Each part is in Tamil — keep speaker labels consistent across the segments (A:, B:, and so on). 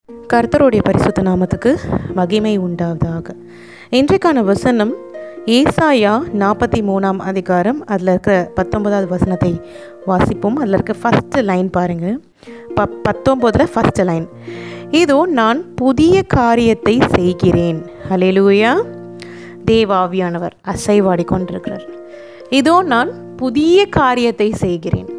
A: கர்த்தருடைய பரிசுத்த நாமத்துக்கு மகிமை உண்டாவதாக இன்றைக்கான வசனம் ஏசாயா நாற்பத்தி மூணாம் அதிகாரம் அதில் இருக்கிற பத்தொன்பதாவது வசனத்தை வாசிப்போம் அதில் இருக்க ஃபஸ்ட்டு லைன் பாருங்கள் ப பத்தொம்போதில் ஃபஸ்ட்டு லைன் இதோ நான் புதிய காரியத்தை செய்கிறேன் ஹalleluya தேவாவியானவர் அசைவாடி கொண்டிருக்கிறார் இதோ நான் புதிய காரியத்தை செய்கிறேன்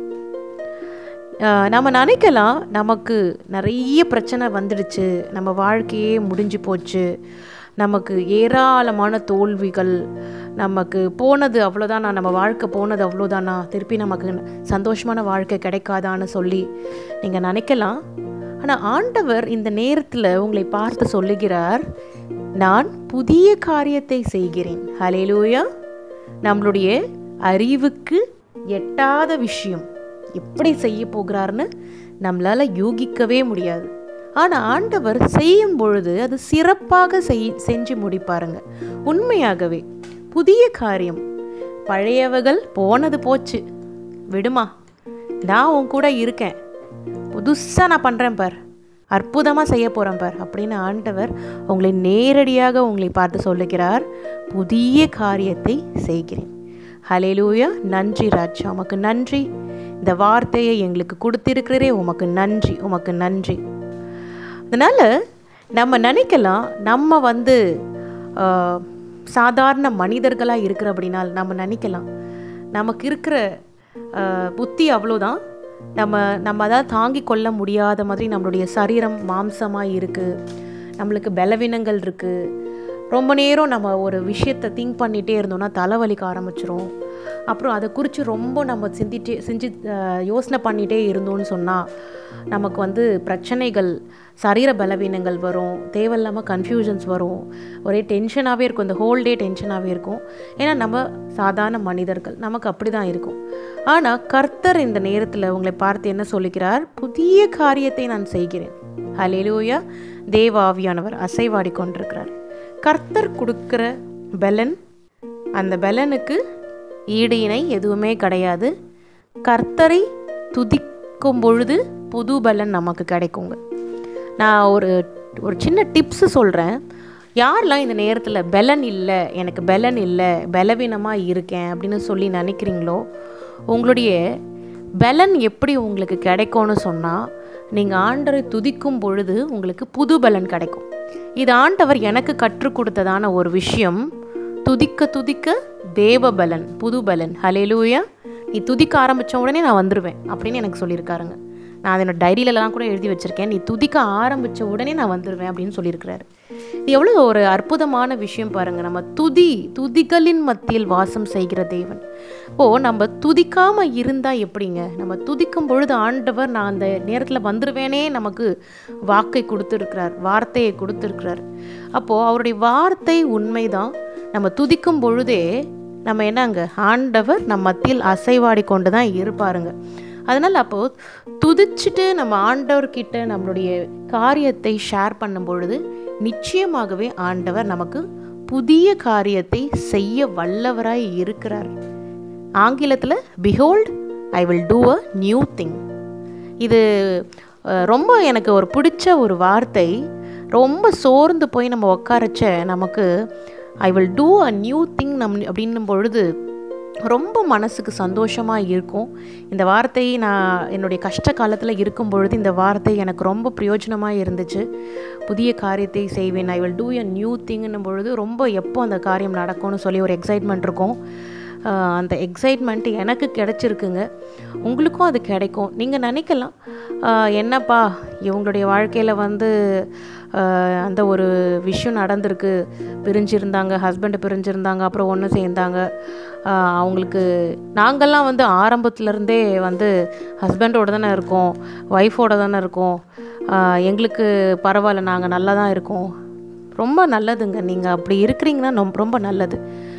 A: ஆஹ் நம்ம நினைக்கலாம் நமக்கு நிறைய பிரச்சனை வந்துடுச்சு நம்ம வாழ்க்கையே முடிஞ்சு போச்சு நமக்கு ஏராளமான தோல்விகள் நமக்கு போனது அவ்வளோதானா நம்ம வாழ்க்கை போனது அவ்வளோதானா திருப்பி நமக்கு சந்தோஷமான வாழ்க்கை கிடைக்காதான்னு சொல்லி நீங்கள் நினைக்கலாம் ஆனால் ஆண்டவர் இந்த நேரத்தில் உங்களை பார்த்து சொல்லுகிறார் நான் புதிய காரியத்தை செய்கிறேன் ஹலேலூயா நம்மளுடைய அறிவுக்கு எட்டாத விஷயம் எப்படி செய்ய போகிறாருன்னு நம்மளால் யூகிக்கவே முடியாது ஆனால் ஆண்டவர் செய்யும் பொழுது அது சிறப்பாக செய் செஞ்சு முடிப்பாருங்க உண்மையாகவே புதிய காரியம் பழையவகள் போனது போச்சு விடுமா நான் உன் கூட இருக்கேன் புதுசாக நான் பண்ணுறேன் பார் அற்புதமாக செய்ய போகிறேன் பார் அப்படின்னு ஆண்டவர் உங்களை நேரடியாக உங்களை பார்த்து சொல்லுகிறார் புதிய காரியத்தை செய்கிறேன் ஹலேலூயா நன்றி ராஜா உமக்கு நன்றி இந்த வார்த்தையை எங்களுக்கு கொடுத்திருக்கிறதே உமக்கு நன்றி உமக்கு நன்றி அதனால் நம்ம நினைக்கலாம் நம்ம வந்து ஆஹ், சாதாரண மனிதர்களாக இருக்கிற அப்படின்னால் நம்ம நினைக்கலாம் நமக்கு இருக்கிற ஆஹ், புத்தி அவ்வளோதான் நம்ம நம்ம அதாவது தாங்கி கொள்ள முடியாத மாதிரி நம்மளுடைய சரீரம் மாம்சமாக இருக்குது நம்மளுக்கு பலவீனங்கள் இருக்குது ரொம்ப நேரம் நம்ம ஒரு விஷயத்தை திங்க் பண்ணிகிட்டே இருந்தோம்னா தலைவலிக்க ஆரம்பிச்சிரும் அப்புறம் அதை குறித்து ரொம்ப நம்ம சிந்திட்டே செஞ்சு அஹ், யோசனை பண்ணிகிட்டே இருந்தோம்னு சொன்னால் நமக்கு வந்து பிரச்சனைகள் சரீர பலவீனங்கள் வரும் தேவையில்லாமல் கன்ஃபியூஷன்ஸ் வரும் ஒரே டென்ஷனாகவே இருக்கும் இந்த ஹோல் டே டென்ஷனாகவே இருக்கும் ஏன்னா நம்ம சாதாரண மனிதர்கள் நமக்கு அப்படி தான் இருக்கும் ஆனால் கர்த்தர் இந்த நேரத்தில் உங்களை பார்த்து என்ன சொல்லுகிறார் புதிய காரியத்தை நான் செய்கிறேன் ஹalleluya தேவ ஆவியானவர் அசைவாடி கொண்டிருக்கிறார் கர்த்தர் கொடுக்கிற பலன் அந்த பலனுக்கு ஈடு இணை எதுவுமே கிடையாது கர்த்தரை துதிக்கும் பொழுது புது பலன் நமக்கு கிடைக்குங்க நான் ஒரு ஒரு சின்ன டிப்ஸு சொல்கிறேன் யாரெல்லாம் இந்த நேரத்தில் பலன் இல்லை எனக்கு பலன் இல்லை பலவீனமாக இருக்கேன் அப்படின்னு சொல்லி நினைக்கிறீங்களோ உங்களுடைய பலன் எப்படி உங்களுக்கு கிடைக்கும்னு சொன்னால் நீங்கள் ஆண்டரை துதிக்கும் பொழுது உங்களுக்கு புது பலன் கிடைக்கும் இது ஆண்டவர் எனக்கு கற்றுக் கொடுத்ததான ஒரு விஷயம் துதிக்க துதிக்க தேவ பலன் புது பலன் ஹலேலூயா நீ துதிக்க ஆரம்பித்த உடனே நான் வந்துடுவேன் அப்படின்னு எனக்கு சொல்லியிருக்காருங்க நான் அதை என்னோட டைரியிலலாம் கூட எழுதி வச்சுருக்கேன் நீ துதிக்க ஆரம்பித்த உடனே நான் வந்துடுவேன் அப்படின்னு சொல்லியிருக்கிறாரு இது எவ்வளோ ஒரு அற்புதமான விஷயம் பாருங்கள் நம்ம துதி துதிகளின் மத்தியில் வாசம் செய்கிற தேவன் ஓ நம்ம துதிக்காமல் இருந்தால் எப்படிங்க நம்ம துதிக்கும் பொழுது ஆண்டவர் நான் அந்த நேரத்தில் வந்துடுவேனே நமக்கு வாக்கை கொடுத்துருக்கிறார் வார்த்தையை கொடுத்துருக்கிறார் அப்போது அவருடைய வார்த்தை உண்மைதான் நம்ம துதிக்கும் பொழுதே நம்ம என்னங்க ஆண்டவர் நம் மத்தியில் அசைவாடி கொண்டு தான் இருப்பாருங்க அதனால் அப்போது துதிச்சுட்டு நம்ம ஆண்டவர்கிட்ட நம்மளுடைய காரியத்தை ஷேர் பண்ணும் பொழுது நிச்சயமாகவே ஆண்டவர் நமக்கு புதிய காரியத்தை செய்ய வல்லவராய் இருக்கிறார் ஆங்கிலத்தில் behold I will do a new thing இது அஹ், ரொம்ப எனக்கு ஒரு பிடிச்ச ஒரு வார்த்தை ரொம்ப சோர்ந்து போய் நம்ம உட்காரச்ச நமக்கு I will do a new thing நம் அப்படின்னும் பொழுது ரொம்ப மனசுக்கு சந்தோஷமாக இருக்கும் இந்த வார்த்தை நான் என்னுடைய கஷ்ட காலத்தில் இருக்கும் பொழுது இந்த வார்த்தை எனக்கு ரொம்ப பிரயோஜனமாக இருந்துச்சு புதிய காரியத்தை செய்வேன் I will do a new திங்னும் பொழுது ரொம்ப எப்போ அந்த காரியம் நடக்கும்னு சொல்லி ஒரு எக்ஸைட்மெண்ட் இருக்கும் ஆஹ் அந்த எக்ஸைட்மெண்ட் எனக்கு கிடச்சிருக்குங்க உங்களுக்கும் அது கிடைக்கும் நீங்கள் நினைக்கலாம் ஆஹ் என்னப்பா இவங்களுடைய வாழ்க்கையில் வந்து ஆஹ் அந்த ஒரு விஷயம் நடந்திருக்கு பிரிஞ்சிருந்தாங்க ஹஸ்பண்டு பிரிஞ்சிருந்தாங்க அப்புறம் ஒன்று சேர்ந்தாங்க ஆஹ் அவங்களுக்கு நாங்கள்லாம் வந்து ஆரம்பத்துலேருந்தே வந்து ஹஸ்பண்டோட தானே இருக்கோம் ஒய்ஃபோட தானே இருக்கோம் ஆஹ் எங்களுக்கு பரவாயில்ல நாங்கள் நல்லா தான் இருக்கோம் ரொம்ப நல்லதுங்க நீங்கள் அப்படி இருக்கிறீங்கன்னா ரொம்ப- ரொம்ப நல்லது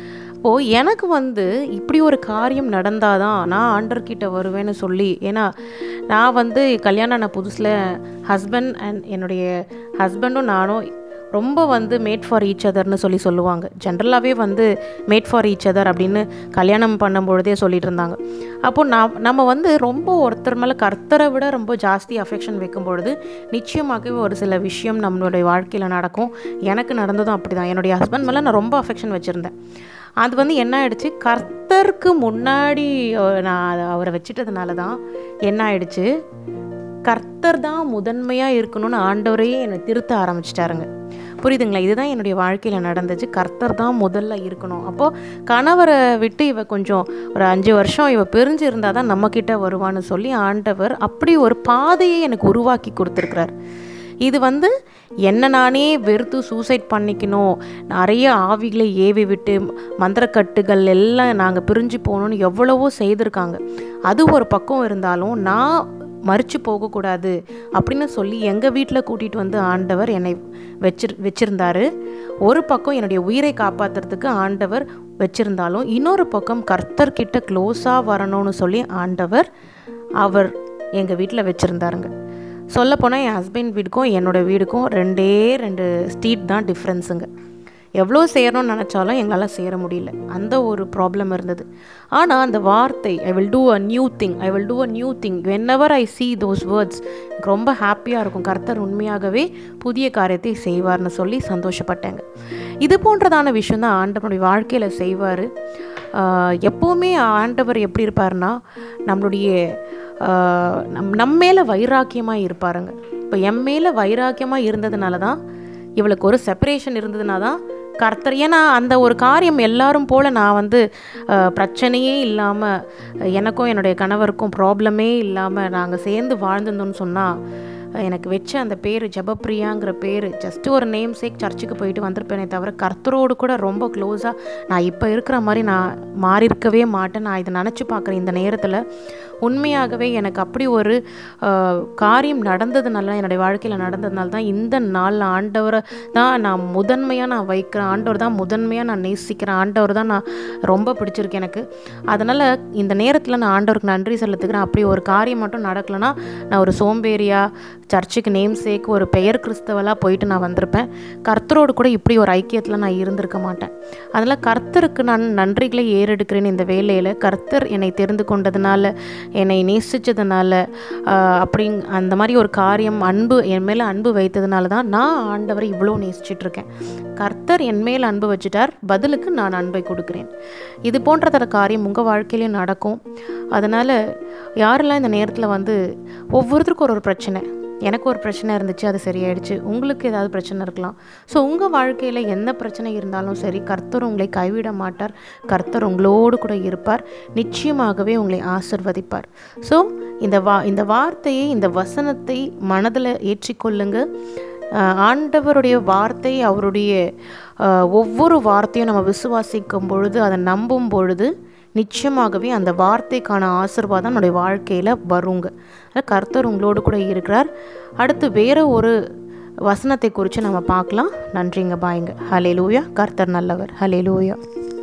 A: ஓ எனக்கு வந்து இப்படி ஒரு காரியம் நடந்தால் தான் நான் ஆண்டர்கிட்ட வருவேன்னு சொல்லி ஏன்னா நான் வந்து கல்யாணம் ஆன புதுசில் ஹஸ்பண்ட் அண்ட் என்னுடைய ஹஸ்பண்டும் நானும் ரொம்ப வந்து மேட் ஃபார் ஈச் அதர்னு சொல்லி சொல்லுவாங்க ஜென்ரலாகவே வந்து மேட் ஃபார் ஈச் அதர் அப்படின்னு கல்யாணம் பண்ணும்பொழுதே சொல்லிட்டு இருந்தாங்க அப்போ நான் நம்ம வந்து ரொம்ப ஒருத்தர் மேலே கர்த்தரை விட ரொம்ப ஜாஸ்தி அஃபெக்ஷன் வைக்கும் பொழுது நிச்சயமாகவே ஒரு சில விஷயம் நம்மளுடைய வாழ்க்கையில் நடக்கும் எனக்கு நடந்ததும் அப்படி தான் என்னுடைய ஹஸ்பண்ட் மேலே நான் ரொம்ப அஃபெக்ஷன் வச்சுருந்தேன் அது வந்து என்ன ஆயிடுச்சு கர்த்தருக்கு முன்னாடி அஹ், நான் அதை அவரை வச்சிட்டதுனால தான் என்ன ஆயிடுச்சு கர்த்தர் தான் முதன்மையாக இருக்கணும்னு ஆண்டவரையே என்னை திருத்த ஆரம்பிச்சிட்டாருங்க புரியுதுங்களா இதுதான் என்னுடைய வாழ்க்கையில் நடந்துச்சு கர்த்தர் தான் முதல்ல இருக்கணும் அப்போது கணவரை விட்டு இவ கொஞ்சம் ஒரு அஞ்சு வருஷம் இவ பிரிஞ்சு இருந்தால் தான் நம்மக்கிட்ட வருவான்னு சொல்லி ஆண்டவர் அப்படி ஒரு பாதையை எனக்கு உருவாக்கி கொடுத்துருக்கிறார் இது வந்து என்ன நானே வெறுத்து சூசைட் பண்ணிக்கணும் நிறைய ஆவிகளை ஏவி விட்டு மந்திரக்கட்டுகள் எல்லாம் நாங்கள் பிரிஞ்சு போகணும்னு எவ்வளவோ செய்திருக்காங்க அது ஒரு பக்கம் இருந்தாலும் நான் மறித்து போகக்கூடாது அப்படின்னு சொல்லி எங்கள் வீட்டில் கூட்டிகிட்டு வந்து ஆண்டவர் என்னை வச்சிரு வச்சுருந்தாரு ஒரு பக்கம் என்னுடைய உயிரை காப்பாற்றுறதுக்கு ஆண்டவர் வச்சுருந்தாலும் இன்னொரு பக்கம் கர்த்தர்கிட்ட க்ளோஸாக வரணும்னு சொல்லி ஆண்டவர் அவர் எங்கள் வீட்டில் வச்சுருந்தாருங்க சொல்லப்போனால் என் ஹஸ்பண்ட் வீடுக்கும் என்னோடய வீடுக்கும் ரெண்டே ரெண்டு ஸ்ட்ரீட் தான் டிஃப்ரென்ஸுங்க எவ்வளோ சேரணும்னு நினச்சாலும் எங்களால் சேர முடியல அந்த ஒரு ப்ராப்ளம் இருந்தது ஆனால் அந்த வார்த்தை I will do a new thing I will do a new thing whenever I see those words எனக்கு ரொம்ப ஹாப்பியாக இருக்கும் கர்த்தர் உண்மையாகவே புதிய காரியத்தை செய்வார்னு சொல்லி சந்தோஷப்பட்டேங்க இது போன்றதான விஷயம் தான் ஆண்டவனுடைய வாழ்க்கையில் செய்வார் எப்போவுமே ஆண்டவர் எப்படி இருப்பார்னா நம்மளுடைய ஆஹ், நம் நம்ம மேலே வைராக்கியமாக இருப்பாருங்க இப்போ என் மேலே வைராக்கியமாக இருந்ததுனால தான் இவளுக்கு ஒரு செப்பரேஷன் இருந்ததுனா தான் கர்த்தர் ஏன்னா அந்த ஒரு காரியம் எல்லாரும் போல் நான் வந்து அஹ், பிரச்சனையே இல்லாமல் எனக்கும் என்னுடைய கணவருக்கும் ப்ராப்ளமே இல்லாமல் நாங்கள் சேர்ந்து வாழ்ந்திருந்தோம்னு சொன்னால் எனக்கு வச்ச அந்த பேர் ஜபப்ரியாங்கிற பேர் ஜஸ்ட் ஒரு நேம் சேக் சர்ச்சுக்கு போயிட்டு வந்திருப்பேனே தவிர கர்த்தரோடு கூட ரொம்ப க்ளோஸாக நான் இப்போ இருக்கிற மாதிரி நான் மாறி இருக்கவே மாட்டேன் நான் இதை நினச்சி பார்க்குறேன் இந்த நேரத்தில் உண்மையாகவே எனக்கு அப்படி ஒரு அஹ், காரியம் நடந்ததுனால என்னுடைய வாழ்க்கையில் நடந்ததுனால தான் இந்த நாள் ஆண்டவரை தான் நான் முதன்மையாக நான் வைக்கிறேன் ஆண்டவர் தான் முதன்மையாக நான் நேசிக்கிறேன் ஆண்டவர் தான் நான் ரொம்ப பிடிச்சிருக்கு எனக்கு அதனால் இந்த நேரத்தில் நான் ஆண்டவருக்கு நன்றி செலுத்துக்கிறேன் அப்படி ஒரு காரியம் மட்டும் நடக்கலைன்னா நான் ஒரு சோம்பேறியா சர்ச்சுக்கு நேம் சேக்கு ஒரு பெயர் கிறிஸ்தவலாக போயிட்டு நான் வந்திருப்பேன் கர்த்தரோடு கூட இப்படி ஒரு ஐக்கியத்தில் நான் இருந்திருக்க மாட்டேன் அதனால் கர்த்தருக்கு நான் நன்றிகளை ஏறெடுக்கிறேன் இந்த வேலையில் கர்த்தர் என்னை தெரிந்து கொண்டதுனால என்னை நேசித்ததுனால அப்படி அந்த மாதிரி ஒரு காரியம் அன்பு என் மேலே அன்பு வைத்ததுனால தான் நான் ஆண்டவரை இவ்வளோ நேசிச்சிட்டு இருக்கேன் கர்த்தர் என் மேல் அன்பு வச்சுட்டார் பதிலுக்கு நான் அன்பை கொடுக்குறேன் இது போன்றதர காரியம் உங்கள் வாழ்க்கையிலையும் நடக்கும் அதனால் யாரெல்லாம் இந்த நேரத்தில் வந்து ஒவ்வொருத்தருக்கும் ஒரு ஒரு பிரச்சனை எனக்கு ஒரு பிரச்சனை இருந்துச்சு அது சரியாயிடுச்சு உங்களுக்கு ஏதாவது பிரச்சனை இருக்கலாம் ஸோ உங்கள் வாழ்க்கையில் எந்த பிரச்சனை இருந்தாலும் சரி கர்த்தர் உங்களை கைவிட மாட்டார் கர்த்தர் உங்களோடு கூட இருப்பார் நிச்சயமாகவே உங்களை ஆசிர்வதிப்பார் ஸோ இந்த வா இந்த வார்த்தையை இந்த வசனத்தை மனதில் ஏற்றிக்கொள்ளுங்க ஆஹ் ஆண்டவருடைய வார்த்தை அவருடைய ஆஹ் ஒவ்வொரு வார்த்தையும் நம்ம விசுவாசிக்கும் பொழுது அதை நம்பும் பொழுது நிச்சயமாகவே அந்த வார்த்தைக்கான ஆசிர்வாதம் நம்முடைய வாழ்க்கையில் வருங்க அதாவது கர்த்தர் உங்களோடு கூட இருக்கிறார் அடுத்து வேறு ஒரு வசனத்தை குறித்து நம்ம பார்க்கலாம் நன்றிங்க பாய்ங்க ஹலே லூயா கர்த்தர் நல்லவர் ஹலே லூயா